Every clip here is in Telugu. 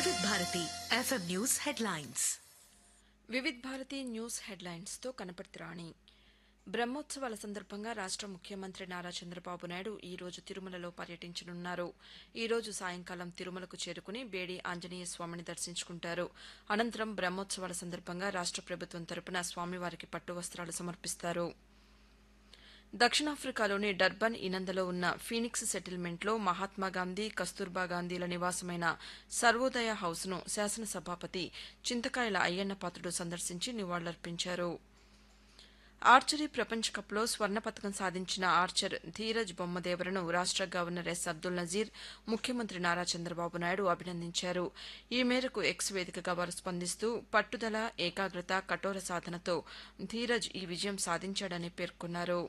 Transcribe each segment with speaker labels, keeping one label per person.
Speaker 1: వివిధ Bharati FM news headlines
Speaker 2: Vividh Bharati news హెడ్లైన్స్తో కనపర్తి రాణి బ్రహ్మోత్సవాల సందర్భంగా రాష్ట్ర ముఖ్యమంత్రి నారా చంద్రబాబు నాయుడు ఈ రోజు తిరుమలలో పర్యటించనున్నారు ఈ రోజు సాయంకాలం తిరుమలకు చేరుకుని బేడి ఆంజనేయ స్వామిని దర్శించుకుంటారు అనంతరం బ్రహ్మోత్సవాల సందర్భంగా రాష్ట్ర ప్రభుత్వం తరపున స్వామివారికి పట్టు వస్త్రాలు సమర్పిస్తారు దక్షిణాఫ్రికాలోని డర్బన్ ఇనందలో ఉన్న ఫీనిక్స్ సెటిల్మెంట్లో మహాత్మాగాంధీ కస్తూర్బా గాంధీల నివాసమైన సర్వోదయ హౌస్ను శాసనసభాపతి చింతకాయల అయ్యన్న పాత్రుడు సందర్శించి నివాళులర్పించారు ఆర్చరీ ప్రపంచ కప్లో స్వర్ణ పతకం సాధించిన ఆర్చర్ ధీరజ్ బొమ్మదేవరను రాష్ట్ర గవర్నర్ ఎస్ అబ్దుల్ నజీర్ ముఖ్యమంత్రి నారా చంద్రబాబు నాయుడు అభినందించారు ఈ మేరకు ఎక్స్ వేదికగా వారు స్పందిస్తూ పట్టుదల ఏకాగ్రత కఠోర సాధనతో ధీరజ్ ఈ విజయం సాధించాడని పేర్కొన్నారు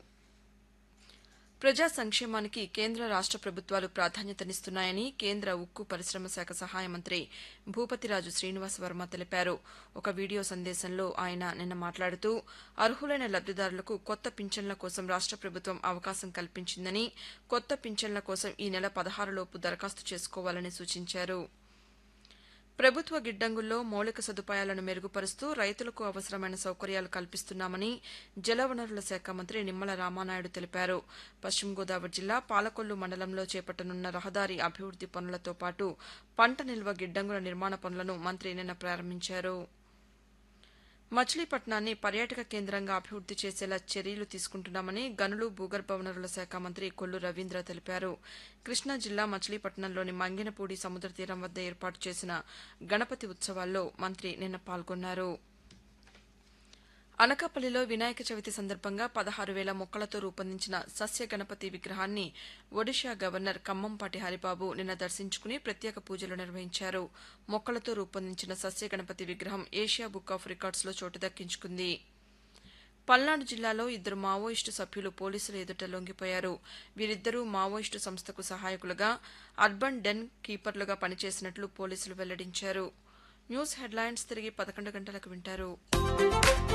Speaker 2: ప్రజా సంక్షేమానికి కేంద్ర రాష్ట ప్రభుత్వాలు ప్రాధాన్యతనిస్తున్నాయని కేంద్ర ఉక్కు పరిశ్రమ శాఖ సహాయ మంత్రి భూపతిరాజు శ్రీనివాస్ వర్మ తెలిపారు ఒక వీడియో సందేశంలో ఆయన నిన్న మాట్లాడుతూ అర్హులైన లబ్దిదారులకు కొత్త పింఛన్ల కోసం రాష్ట ప్రభుత్వం అవకాశం కల్పించిందని కొత్త పింఛన్ల కోసం ఈ నెల పదహారులోపు దరఖాస్తు చేసుకోవాలని సూచించారు ప్రభుత్వ గిడ్డంగుల్లో మౌలిక సదుపాయాలను మెరుగుపరుస్తూ రైతులకు అవసరమైన సౌకర్యాలు కల్పిస్తున్నామని జలవనరుల శాఖ మంత్రి నిమ్మల రామానాయుడు తెలిపారు పశ్చిమ గోదావరి జిల్లా పాలకొల్లు మండలంలో చేపట్టనున్న రహదారి అభివృద్ది పనులతో పాటు పంట నిల్వ గిడ్డంగుల నిర్మాణ పనులను మంత్రి నిన్న ప్రారంభించారు మచిలీపట్నాన్ని పర్యాటక కేంద్రంగా అభివృద్ది చేసేలా చర్యలు తీసుకుంటున్నామని గనులు భూగర్భ వనరుల శాఖ మంత్రి కొల్లు రవీంద్ర తెలిపారు కృష్ణా జిల్లా మచిలీపట్నంలోని మంగినపూడి సముద్ర తీరం వద్ద ఏర్పాటు చేసిన గణపతి ఉత్సవాల్లో మంత్రి నిన్న పాల్గొన్నారు అనకాపల్లిలో వినాయక చవితి సందర్భంగా పదహారు వేల మొక్కలతో రూపొందించిన సస్య గణపతి విగ్రహాన్ని ఒడిషా గవర్నర్ కమ్మంపాటి హరిబాబు నిన్న దర్శించుకుని ప్రత్యేక పూజలు నిర్వహించారు మొక్కలతో రూపొందించిన సస్య గణపతి విగ్రహం ఏషియా బుక్ ఆఫ్ రికార్డ్స్లో చోటు దక్కించుకుంది పల్నాడు జిల్లాలో ఇద్దరు మావోయిస్టు సభ్యులు పోలీసుల ఎదుట లొంగిపోయారు వీరిద్దరూ మావోయిస్టు సంస్థకు సహాయకులుగా అర్బన్ డెన్ కీపర్లుగా పనిచేసినట్లు పోలీసులు వెల్లడించారు న్యూస్ హెడ్లైన్స్ తిరిగి పదకొండు గంటలకు వింటారు